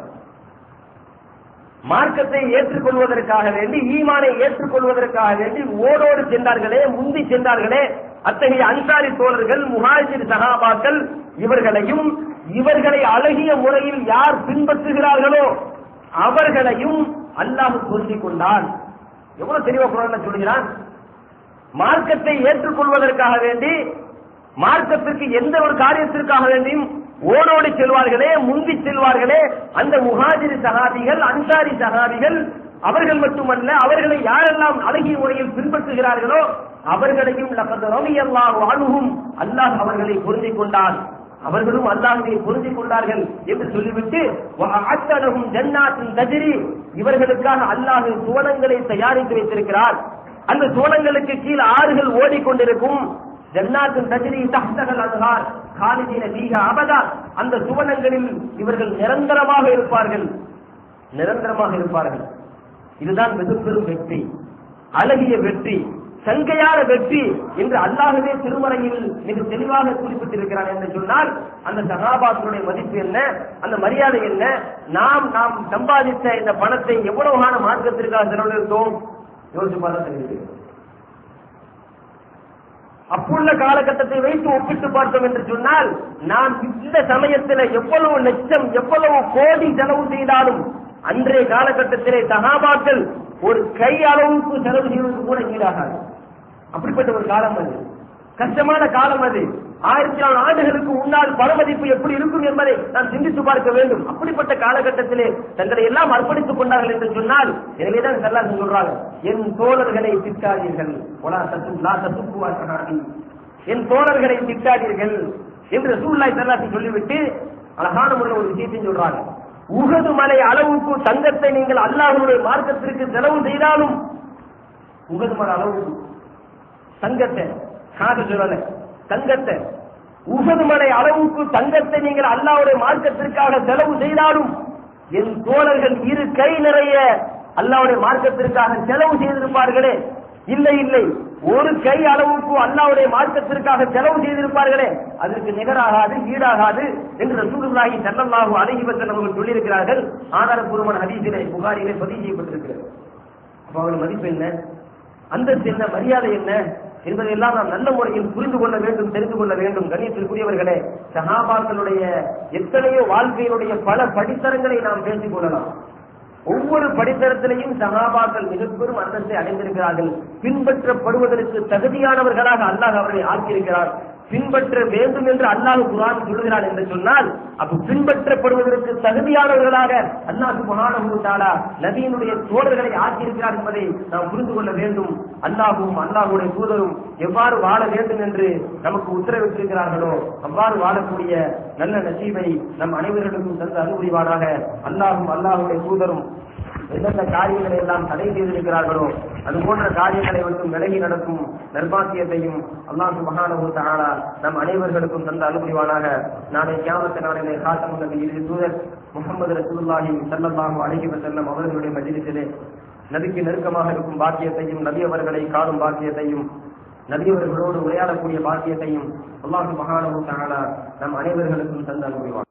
மார்க்கத்தை ஏற்றுக்கொள்வதற்காக வேண்டி ஈமானை ஏற்றுக்கொள்வதற்காக வேண்டி ஓடோடு சென்றார்களே முந்தி சென்றார்களே அத்தகைய அன்சாரி தோழர்கள் முஹாஜிர் சகாபாக்கள் இவர்களையும் இவர்களை அழகிய முறையில் யார் பின்பற்றுகிறார்களோ அவர்களையும் அல்லாஹ் பொருந்திக் கொண்டான் எவ்வளவு தெளிவா குரான்ல சொல்கிறான் மார்க்கத்தை ஏற்றுக்கொள்வதற்காக வேண்டி மார்க்கத்திற்கு எந்த ஒரு காரியத்திற்காக வேண்டியும் ஓடோடி செல்வார்களே முந்தி செல்வார்களே அந்த முஹாஜிர் சகாபிகள் அன்சாரி சகாபிகள் அவர்கள் மட்டுமல்ல அவர்களை யாரெல்லாம் அழகிய முறையில் பின்பற்றுகிறார்களோ அவர்களையும் லகத் ரலியல்லாஹு அன்ஹும் அல்லாஹ் அவர்களை பொருந்திக் கொண்டான் அவர்களும் அல்லாஹ்வை பொருந்திக் கொண்டார்கள் என்று சொல்லிவிட்டு அத்தனகும் ஜன்னாத்தின் தஜிரி இவர்களுக்காக அல்லாஹ் சுவனங்களை தயாரித்து வைத்திருக்கிறார் அந்த சுவனங்களுக்கு கீழ் ஆறுகள் ஓடிக்கொண்டிருக்கும் ஜன்னாத்தின் தஜிரி தஹ்தகல் அன்ஹார் காலிதீன ஃபீஹா அபதா அந்த சுவனங்களில் இவர்கள் நிரந்தரமாக இருப்பார்கள் நிரந்தரமாக இருப்பார்கள் இதுதான் மிகப்பெரும் வெற்றி அழகிய வெற்றி சங்கையான வெற்றி என்று அல்லாஹவே திருமறையில் மிக தெளிவாக குறிப்பிட்டிருக்கிறார் என்று சொன்னால் அந்த சகாபாக்களுடைய மதிப்பு என்ன அந்த மரியாதை என்ன நாம் நாம் சம்பாதித்த இந்த பணத்தை எவ்வளவு கால மார்க்கத்திற்காக செலவழித்தோம் யோசிச்சு பார்த்தா தெரியுது அப்புள்ள காலகட்டத்தை வைத்து ஒப்பிட்டு பார்த்தோம் என்று சொன்னால் நாம் இந்த சமயத்தில் எவ்வளவு லட்சம் எவ்வளவு கோடி செலவு செய்தாலும் அன்றைய காலகட்டத்திலே சகாபாக்கள் ஒரு கை அளவுக்கு செலவு செய்வது கூட ஈடாகாது அப்படிப்பட்ட ஒரு காலம் அது கஷ்டமான காலம் அது ஆயிரத்தி நாலு ஆண்டுகளுக்கு முன்னால் பணமதிப்பு எப்படி இருக்கும் என்பதை நாம் சிந்தித்து பார்க்க வேண்டும் அப்படிப்பட்ட காலகட்டத்திலே தங்களை எல்லாம் அர்ப்பணித்துக் கொண்டார்கள் என்று சொன்னால் எனவேதான் செல்லாது சொல்றாங்க என் தோழர்களை திட்டாதீர்கள் ஒலா தத்து லா தத்துக்குவா சனாதி என் தோழர்களை திட்டாதீர்கள் என்று ரசூலுல்லாஹி ஸல்லல்லாஹு சொல்லிவிட்டு அழகான முறையில் ஒரு விஷயத்தையும் சொல்றாங்க உகது மலை அளவுக்கு தங்கத்தை நீங்கள் அல்லாஹ்வுடைய மார்க்கத்திற்கு செலவு செய்தாலும் உகது மலை அளவுக்கு தங்கத்தை காசு சொல்லல தங்கத்தை உகது மலை அளவுக்கு தங்கத்தை நீங்கள் அல்லாவுடைய மார்க்கத்திற்காக செலவு செய்தாலும் என் தோழர்கள் இரு கை நிறைய அல்லாவுடைய மார்க்கத்திற்காக செலவு செய்திருப்பார்களே இல்லை இல்லை ஒரு கை அளவுக்கு அல்லாவுடைய மார்க்கத்திற்காக செலவு செய்திருப்பார்களே அதற்கு நிகராகாது ஈடாகாது என்று ரசூலுல்லாஹி ஸல்லல்லாஹு அலைஹி வஸல்லம் அவர்கள் சொல்லியிருக்கிறார்கள் ஆதாரப்பூர்வமான ஹதீஸிலே புகாரிலே பதிவு செய்யப்பட்டிருக்கிறது அப்ப அவர்கள் மதிப்பு என்ன அந்தஸ்து என்ன மரியாதை என்ன என்பதையெல்லாம் நாம் நல்ல முறையில் புரிந்து கொள்ள வேண்டும் தெரிந்து கொள்ள வேண்டும் கண்ணியத்திற்குரியவர்களே சஹாபாக்களுடைய எத்தனையோ வாழ்க்கையினுடைய பல படித்தரங்களை நாம் பேசிக் கொள்ளலாம் ஒவ்வொரு படித்தரத்திலையும் சகாபாக்கள் மிக பெரும் அந்தஸ்தை அடைந்திருக்கிறார்கள் பின்பற்றப்படுவதற்கு தகுதியானவர்களாக அல்லாஹ் அவர்களை ஆக்கியிருக்கிறார் பின்பற்ற வேண்டும் என்று அல்லாஹ் குரான் சொல்லுகிறான் என்று சொன்னால் அப்ப பின்பற்றப்படுவதற்கு தகுதியானவர்களாக அல்லாஹ் சுபஹானஹு தஆலா நபியினுடைய தோழர்களை ஆக்கியிருக்கிறார் என்பதை நாம் புரிந்து கொள்ள வேண்டும் அல்லாஹும் அல்லாஹுடைய தூதரும் எவ்வாறு வாழ வேண்டும் என்று நமக்கு உத்தரவிட்டிருக்கிறார்களோ அவ்வாறு வாழக்கூடிய நல்ல நசீவை நம் அனைவர்களுக்கும் தந்து அனுபவிவாராக அல்லாஹும் அல்லாஹுடைய தூதரும் எந்தெந்த காரியங்களை எல்லாம் தடை செய்திருக்கிறார்களோ அது போன்ற காரியங்களை விட்டு விலகி நடக்கும் நர்பாக்கியத்தையும் அல்லாஹ் சுபஹானஹு தஆலா நம் அனைவர்களுக்கும் தந்த அனுபவிவானாக நாளை கியாமத்து நாளிலே காத்தமும் நபி இறுதி தூதர் முகமது ரசூலுல்லாஹி ஸல்லல்லாஹு அலைஹி வஸல்லம் அவர்களுடைய மஜ்லிஸிலே நபிக்கு நெருக்கமாக இருக்கும் பாக்கியத்தையும் நபி அவர்களை காணும் பாக்கியத்தையும் நபி அவர்களோடு உரையாடக்கூடிய பாக்கியத்தையும் அல்லாஹ் சுபஹானஹு தஆலா நம் அனைவர்களுக்கும் தந்த அனுபவிவானாக